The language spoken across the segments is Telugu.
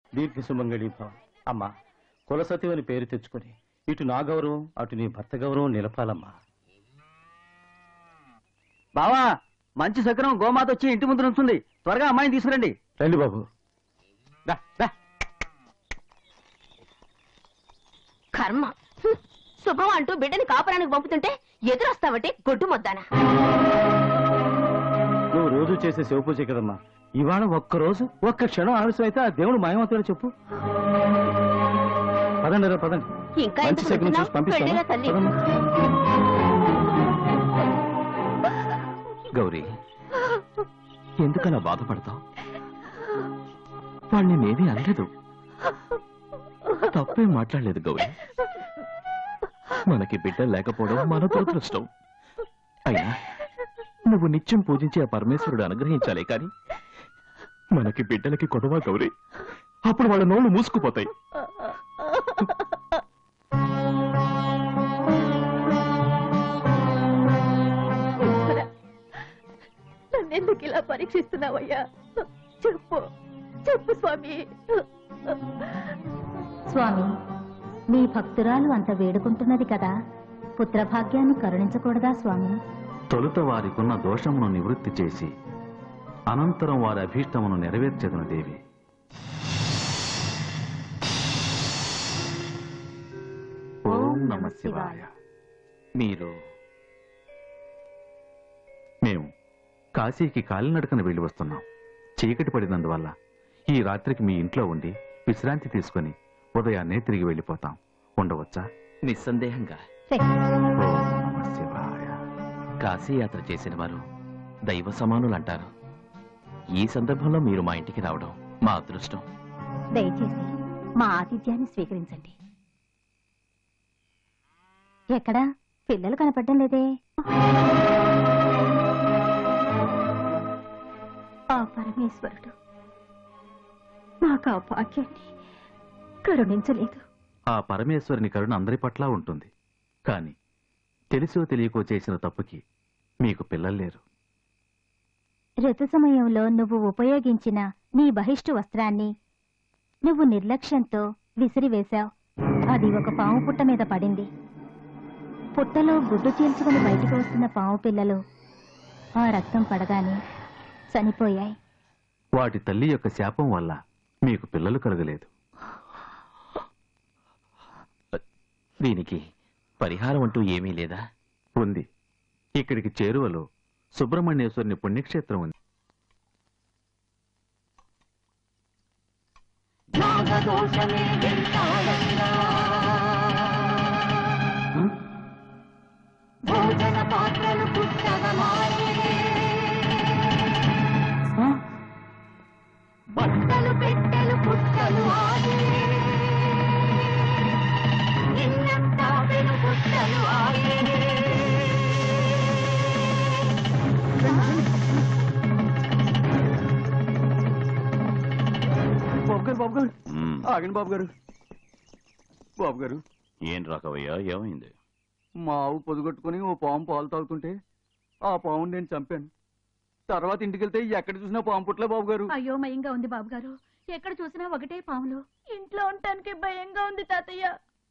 దీర్ఘ సుమంగళి భవ అమ్మా కులసతి అని పేరు తెచ్చుకొని ఇటు నా గౌరవం అటు నీ భర్త గౌరవం నిలపాలమ్మా బావా మంచి సకరం గోమాత వచ్చి ఇంటి ముందు నుంచుంది త్వరగా అమ్మాయిని తీసుకురండి రండి బాబు రా, రా. కర్మ హ్మ్. శుభం అంటూ బిడ్డని కాపురానికి పంపుతుంటే ఎదురొస్తావటే గొడ్డు మొద్దానా నువ్వు రోజు చేసే శివ పూజ కదమ్మా ఇవాళ ఒక్క రోజు ఒక్క క్షణం ఆలస్యం అయితే ఆ దేవుడు మాయమవుతాడో చెప్పు పదండి రా పదండి ఇంకా మంచి ఎందుకు శకునం చూసి కూర్చున్నావ్? వెళ్ళిరా పంపిస్తాను తల్లి పదమ్మా. గౌరీ ఎందుకలా బాధపడతావు వాణ్ణి నేనే అనలేదు తప్పేం మాట్లాడలేదు గౌరీ మనకి బిడ్డ లేకపోవడం మన దురదృష్టం అయినా నువ్వు నిత్యం పూజించే ఆ పరమేశ్వరుడు అనుగ్రహించాలే కాని మనకి బిడ్డలకి కొడవా గౌరీ అప్పుడు వాళ్ళ నోళ్ళు మూసుకుపోతాయి నన్నెందుకు ఇలా పరీక్షిస్తున్నావయ్యా చెప్పు చెప్పు స్వామి స్వామి మీ భక్తురాలు అంత వేడుకుంటున్నది కదా పుత్రభాగ్యాన్ని కరుణించకూడదా స్వామి తొలుత వారికున్న దోషమును నివృత్తి చేసి అనంతరం వారి అభీష్టమును నెరవేర్చెదను దేవి ఓం నమ శివాయ మీరు మేము కాశీకి కాలినడకన వెళ్ళి వస్తున్నాం చీకటి పడినందువల్ల ఈ రాత్రికి మీ ఇంట్లో ఉండి విశ్రాంతి తీసుకుని ఉదయాన్నే తిరిగి వెళ్ళిపోతాం ఉండవచ్చా నిస్సందేహంగా ఓం నమ శివాయ కాశీయాత్ర చేసిన వారు దైవ సమానులంటారు ఈ సందర్భంలో మీరు మా ఇంటికి రావడం మా అదృష్టం దయచేసి మా ఆతిథ్యాన్ని స్వీకరించండి ఎక్కడా పిల్లలు కనపడడం లేదే ఆ పరమేశ్వరుడు నాకు ఆ భాగ్యాన్ని కరుణించలేదు ఆ పరమేశ్వరుని కరుణ అందరి పట్ల ఉంటుంది కాని తెలుసో తెలియకో చేసిన తప్పుకి మీకు పిల్లలు లేరు ఋతు సమయంలో నువ్వు ఉపయోగించిన నీ బహిష్టు వస్త్రాన్ని నువ్వు నిర్లక్ష్యంతో విసిరివేశావు అది ఒక పాము పుట్ట మీద పడింది పుట్టలో గుడ్డు చీల్చుకుని బయటికి వస్తున్న పాము పిల్లలు ఆ రక్తం పడగానే చనిపోయాయి వాటి తల్లి యొక్క శాపం వల్ల మీకు పిల్లలు కలగలేదు దీనికి పరిహారం అంటూ ఏమీ లేదా ఉంది ఇక్కడికి చేరువలో సుబ్రహ్మణ్యేశ్వరుని పుణ్యక్షేత్రం ఉంది బట్టలు పెట్టెలు పుట్టలు ఆగే ఇల్లంతా వెలు పుట్టలు ఆగే బాబు గారు బాబు గారు ఆగండి బాబు గారు బాబు గారు ఏం రాకవయ్యా ఏమైంది మా ఆవు పొదుగొట్టుకుని ఓ పాము పాలు తాగుతుంటే ఆ పాముని నేను చంపాను తర్వాత ఇంటికి వెళ్తే ఎక్కడ చూసినా పాము పుట్లే బాబు గారు అయోమయంగా ఉంది బాబు గారు ఎక్కడ చూసినా ఒకటే పాములు ఇంట్లో ఉండటానికి భయంగా ఉంది తాతయ్య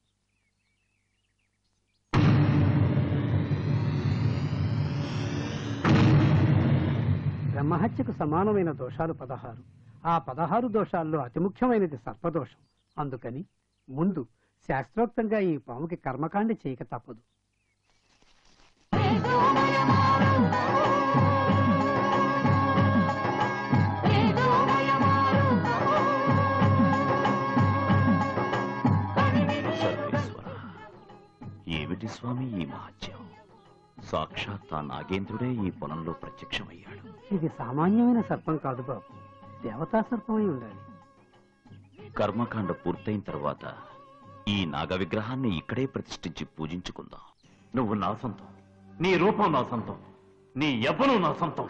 బ్రహ్మహత్యకు సమానమైన దోషాలు పదహారు ఆ పదహారు దోషాల్లో అతి ముఖ్యమైనది సర్పదోషం అందుకని ముందు శాస్త్రోక్తంగా ఈ పాముకి కర్మకాండ చేయక తప్పదు సర్వేశ్వర ఏమిటి స్వామి ఈ మహత్యం సాక్షాత్ ఆ నాగేంద్రుడే ఈ పొలంలో ప్రత్యక్షమయ్యాడు ఇది సామాన్యమైన సర్పం కాదు బాబు దేవతా సర్పమై ఉండాలి కర్మకాండ పూర్తయిన తర్వాత ఈ నాగ విగ్రహాన్ని ఇక్కడే ప్రతిష్ఠించి పూజించుకుందాం నువ్వు నా సొంతం నీ రూపం నా సొంతం నీ యవ్వను నా సొంతం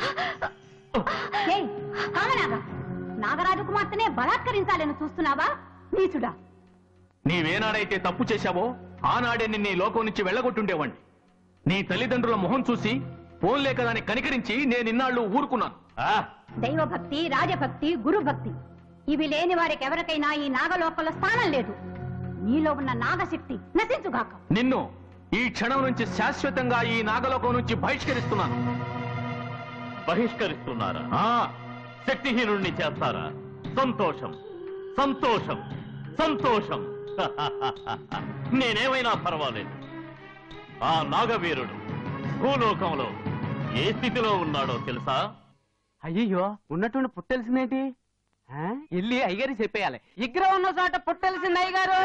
నాగరాజు కుమార్తెనే బలాత్కరించాలని చూస్తున్నావా నీచుడా నీవేనాడైతే తప్పు చేశావో ఆనాడే నిన్ను ఈ లోకం నుంచి వెళ్ళగొట్టుండేవాణ్ణి నీ తల్లిదండ్రుల మొహం చూసి పోన్లే కదాని కనికరించి నేను ఇన్నాళ్ళు ఊరుకున్నాను ఆ, దైవభక్తి రాజభక్తి గురుభక్తి ఇవి లేని వారికి ఎవరికైనా ఈ నాగలోకంలో స్థానం లేదు నీలో ఉన్న నాగశక్తి నశించుగాక నిన్ను ఈ క్షణం నుంచి శాశ్వతంగా ఈ నాగలోకం నుంచి బహిష్కరిస్తున్నాను బహిష్కరిస్తున్నారా శక్తిహీనుణ్ణి చేస్తారా సంతోషం సంతోషం సంతోషం నేనేమైనా పర్వాలేదు ఆ నాగవీరుడు భూలోకంలో ఏ స్థితిలో ఉన్నాడో తెలుసా అయ్యయ్యో ఉన్నట్టుండి పుట్టెలిసిందేంటి వెళ్ళి అయ్యగారి చెప్పేయాలి విగ్రహం ఉన్న చోట పుట్టెలిసింది అయ్యగారు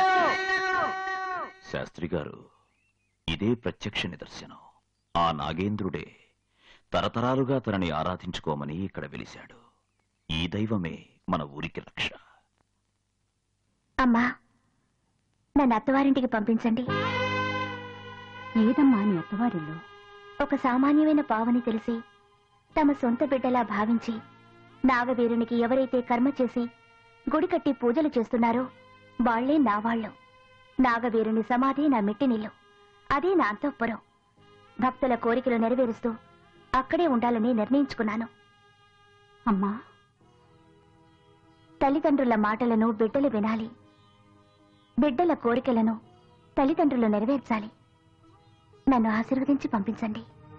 శాస్త్రి గారు ఇదే ప్రత్యక్ష నిదర్శనం ఆ నాగేంద్రుడే తరతరాలుగా తనని ఆరాధించుకోమని ఇక్కడ వెలిశాడు ఈ దైవమే మన ఊరికి రక్ష అమ్మా నన్ను అత్తవారింటికి పంపించండి ఏదమ్మా నీ అత్తవారిల్లు ఒక సామాన్యమైన పావని తెలిసి తమ సొంత బిడ్డలా భావించి నాగవీరునికి ఎవరైతే కర్మ చేసి గుడి కట్టి పూజలు చేస్తున్నారో వాళ్లే నా వాళ్ళు నాగవీరుని సమాధి నా మిట్టినిల్లు అదే నా అంతఃపురం భక్తుల కోరికలు నెరవేరుస్తూ అక్కడే ఉండాలని నిర్ణయించుకున్నాను అమ్మా తల్లిదండ్రుల మాటలను బిడ్డలు వినాలి బిడ్డల కోరికలను తల్లిదండ్రులు నెరవేర్చాలి నన్ను ఆశీర్వదించి పంపించండి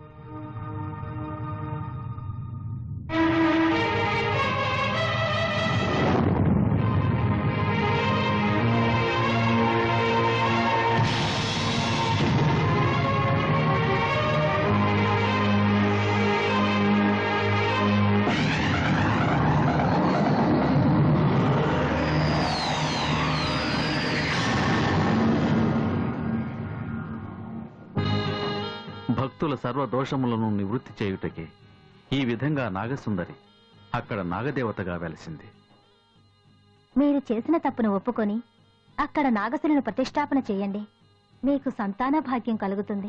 భక్తుల సర్వ దోషములను నివృత్తి చేయుటకే ఈ విధంగా నాగసుందరి అక్కడ నాగదేవతగా వెలసింది మీరు చేసిన తప్పును ఒప్పుకొని అక్కడ నాగసులను ప్రతిష్టాపన చేయండి మీకు సంతాన భాగ్యం కలుగుతుంది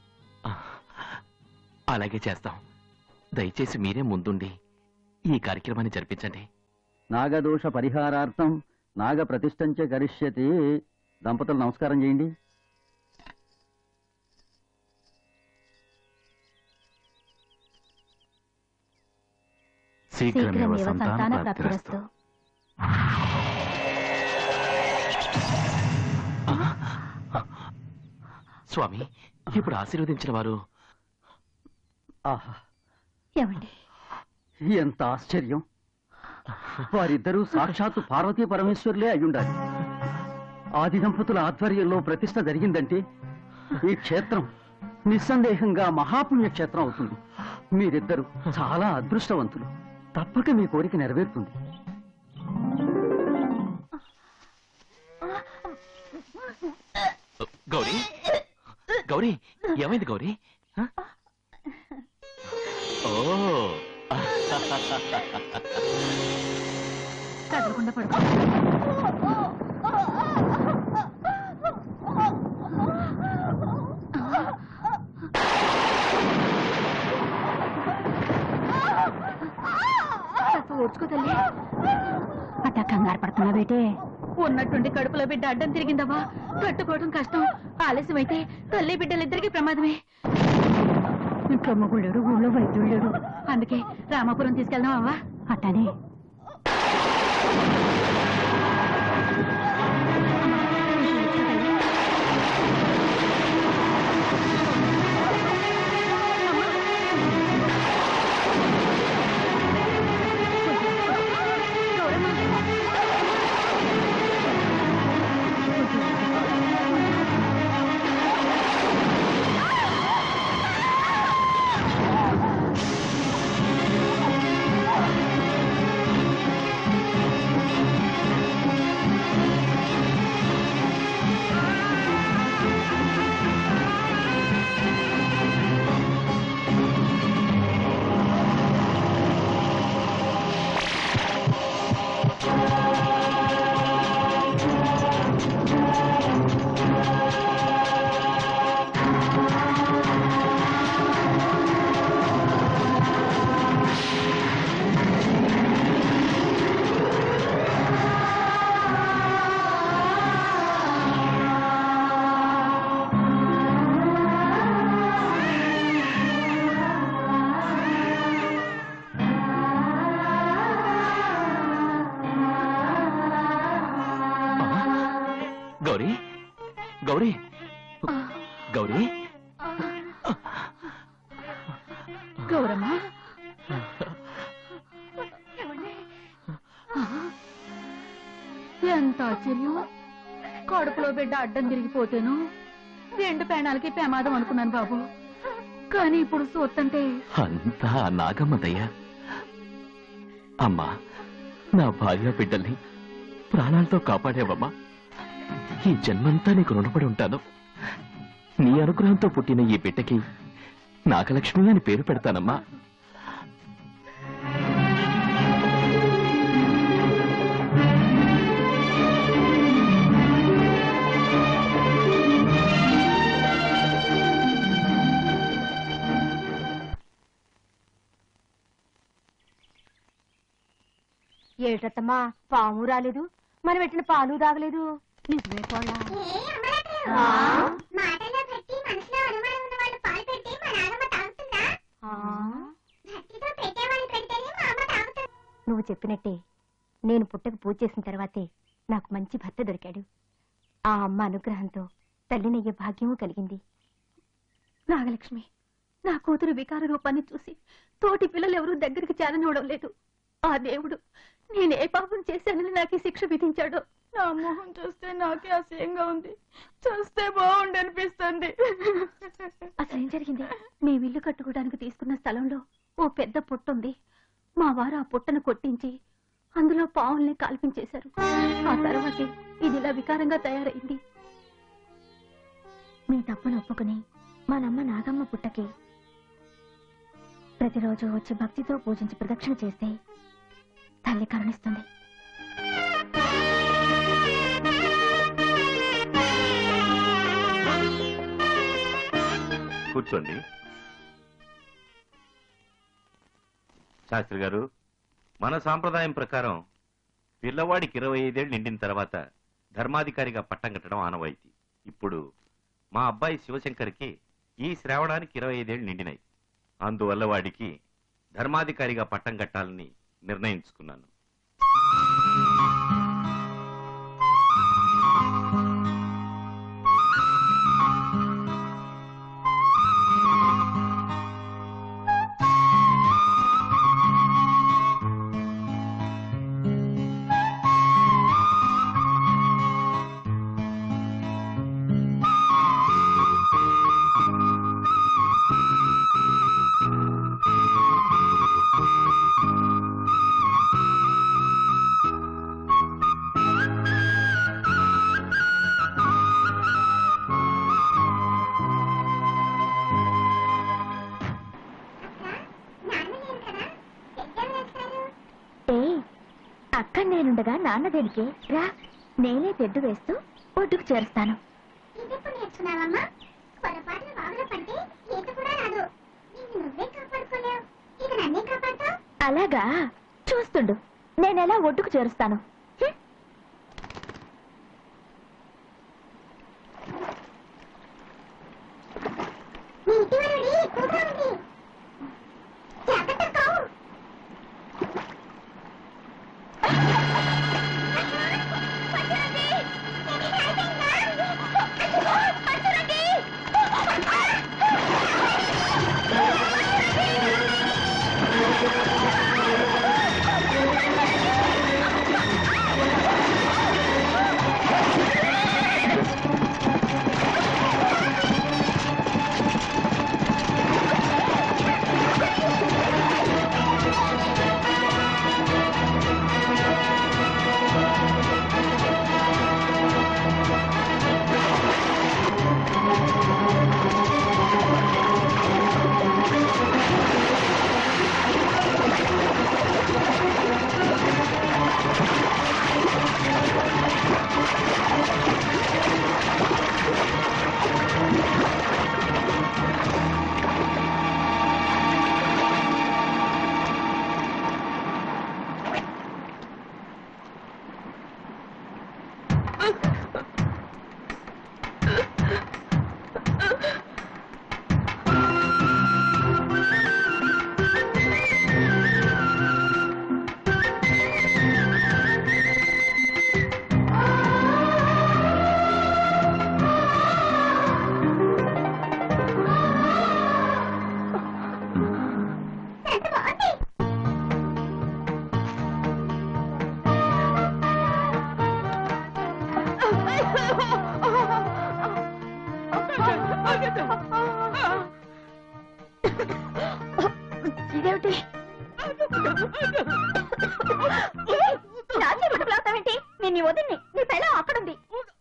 అలాగే చేస్తాం దయచేసి మీరే ముందుండి ఈ కార్యక్రమాన్ని జరిపించండి నాగదోష పరిహారార్థం నాగ ప్రతిష్టంచ గరిష్యతి దంపతులు నమస్కారం చేయండి శీఘ్రమేవ శీఘ్రమేవ సంతాన సంతాన ప్రాప్తిరస్తు ప్రాప్తిరస్తు స్వామి ఇప్పుడు ఆశీర్వదించిన వారు ఆహా ఏమండి ఎంత ఆశ్చర్యం వారిద్దరూ సాక్షాత్తు పార్వతీ పరమేశ్వరులే అయ్యుండాలి ఆది దంపతుల ఆధ్వర్యంలో ప్రతిష్ట జరిగిందంటే ఈ క్షేత్రం నిస్సందేహంగా మహాపుణ్య క్షేత్రం అవుతుంది మీరిద్దరు చాలా అదృష్టవంతులు తప్పక మీ కోరిక నెరవేరుతుంది గౌరీ గౌరీ ఏమైంది గౌరీ హ? ఓ కదలకుండా పడుకో ఓడ్చుకో తల్లి అట్ట కంగారు పడుతున్నావేటే ఉన్నట్టుండి కడుపులో బిడ్డ అడ్డం తిరిగిందమ్మా కట్టుకోవడం కష్టం ఆలస్యమైతే తల్లి బిడ్డలిద్దరికి ప్రమాదమే ఇంట్లో మొగుడు లేడు ఊళ్ళో వైద్యుడు లేడు అందుకే రామాపురం తీసుకెళ్దాం అవ్వా అట్టనే ఆ గౌరీ గౌరీ గౌరీ గౌరమ్మ ఎంత ఆశ్చర్యం కడుపులో బిడ్డ అడ్డం తిరిగిపోతేను రెండు పేణాలకి ప్రమాదం అనుకున్నాను బాబు కానీ ఇప్పుడు చూస్తుంటే అంతా ఆ నాగమ్మ దయ్యా అమ్మా నా భార్య బిడ్డల్ని ప్రాణాలతో కాపాడేవమ్మా ఈ జన్మంతా నీకు రుణపడి ఉంటాను నీ అనుగ్రహంతో పుట్టిన ఈ బిడ్డకి నాగలక్ష్మి అని పేరు పెడతానమ్మా ఏటత్తమ్మా పాము రాలేదు మనం పెట్టిన పాలు తాగలేదు నిజమే కోళ్ళ మాటలో భక్తి మనసులో అనుమానం ఉన్న వాళ్ళు పాలు పెడితే మా నాన్నమ్మ తాగుతుందా భక్తితో పెట్టేవాళ్ళు పెడితేనే మా అమ్మ తాగుతుంది నువ్వు చెప్పినట్టే నేను పుట్టకు పూజ చేసిన తర్వాతే నాకు మంచి భర్త దొరికాడు ఆ అమ్మ అనుగ్రహంతో తల్లినయ్యే భాగ్యము కలిగింది నాగలక్ష్మి నా కూతురు వికార రూపాన్ని చూసి తోటి పిల్లలు ఎవరూ దగ్గరికి చేరనివ్వడం లేదు ఆ దేవుడు నేను ఏ పాపం చేశానని నాకు ఈ శిక్ష విధించాడో నా మొహం చూస్తే నాకే అసహ్యంగా ఉంది చూస్తే బాగుండి అనిపిస్తుంది అసలు ఏం జరిగింది మేము ఇల్లు కట్టుకోవడానికి తీసుకున్న స్థలంలో ఓ పెద్ద పుట్ట ఉంది మా వారు ఆ పుట్టను కొట్టించి అందులో పావుల్ని కాల్పించేశారు ఆ తర్వాతే ఇది ఇలా వికారంగా తయారైంది మీ తప్పును ఒప్పుకుని మా నమ్మ నాగమ్మ పుట్టకి ప్రతిరోజు వచ్చి భక్తితో పూజించి ప్రదక్షిణ చేస్తే తల్లి కరుణిస్తుంది కూర్చోండి శాస్త్రి గారు మన సాంప్రదాయం ప్రకారం పిల్లవాడికి ఇరవై ఐదేళ్ళు నిండిన తర్వాత ధర్మాధికారిగా పట్టం కట్టడం ఆనవాయితీ ఇప్పుడు మా అబ్బాయి శివశంకర్కి ఈ శ్రావణానికి ఇరవై ఐదేళ్ళు నిండినాయి అందువల్ల వాడికి ధర్మాధికారిగా పట్టం కట్టాలని నిర్ణయించుకున్నాను నాన్న లేరు కదా ఎక్కడ వేస్తారు ఏ అక్కడ నేనుండగా నాన్న దేనికి రా నేనే తెడ్డు వేస్తూ ఒడ్డుకు చేరుస్తాను ఇదెప్పుడు నేర్చుకున్నావమ్మా పొరపాటున వాగులో పడితే ఈత కూడా రాదు నిన్ను నువ్వే కాపాడుకోలేవు ఇక నన్నే కాపాడుతావు అలాగా చూస్తుండు నేనెలా ఒడ్డుకు చేరుస్తాను హ్మ్. నీ ఇంటి వరుడి ఎక్కువగా ఉంది జాగ్రత్త కావు ఆ ఇదేమిటి నాకే పట్టుకులాగుతావేంటి నేను నీ వదిన్ని నీ పెళ్ళం అక్కడుంది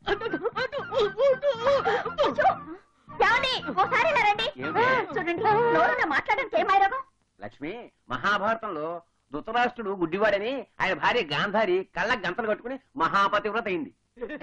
అయ్యో, ఏమండి? ఓసారి ఇలా రండి చూడండి నోరున మాట్లాడడానికి ఏం మైరోగం లక్ష్మి మహాభారతంలో ధృతరాష్ట్రుడు గుడ్డివాడని ఆయన భార్య గాంధారి కళ్ళ గంతలు కట్టుకుని మహాపతివ్రత అయింది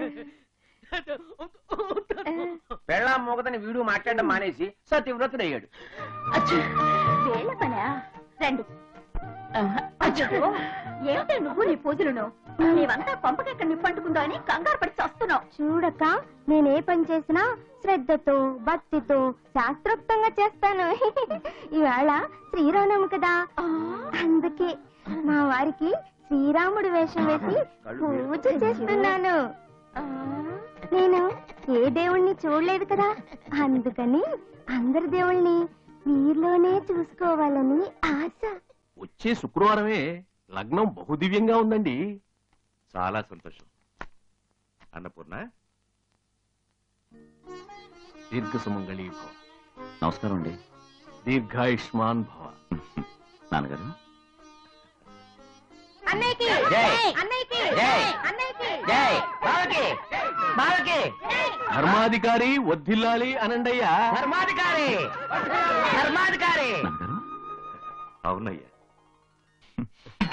పెళ్ళాం మోగదని వీడు మాట్లాడడం మానేసి సతివ్రతుడు అయ్యాడు వేళ్ళ పనా రండి అయ్యో ఏమిటే నువ్వు నీ పూజలను నీవంతా పంపకెక్కడ నిప్పంటుకుందో అని కంగారు పడి చస్తున్నావు చూడక నేనే పని చేసినా శ్రద్ధతో భక్తితో శాస్త్రోక్తంగా చేస్తాను ఇవాళ శ్రీరామనవమి కదా అందుకే మా వారికి శ్రీరాముడు వేషం వేసి పూజ చేస్తున్నాను నేను ఏ దేవుణ్ణి చూడలేదు కదా అందుకని అందరి దేవుణ్ణి వీరిలోనే చూసుకోవాలని ఆశ వచ్చే శుక్రవారమే లగ్నం బహుదివ్యంగా ఉందండి చాలా సంతోషం అన్నపూర్ణ దీర్ఘ సుమంగళీ భవ నమస్కారం అండి దీర్ఘాయుష్మాన్ భవ నాన్నగారు అన్నయ్యకి జై. అన్నయ్యకి జై. అన్నయ్యకి జై బావకి బావకి ధర్మాధికారి వద్దిల్లాలి అనండయ్యా ధర్మాధికారి ధర్మాధికారి నాన్నగారు అవునయ్యా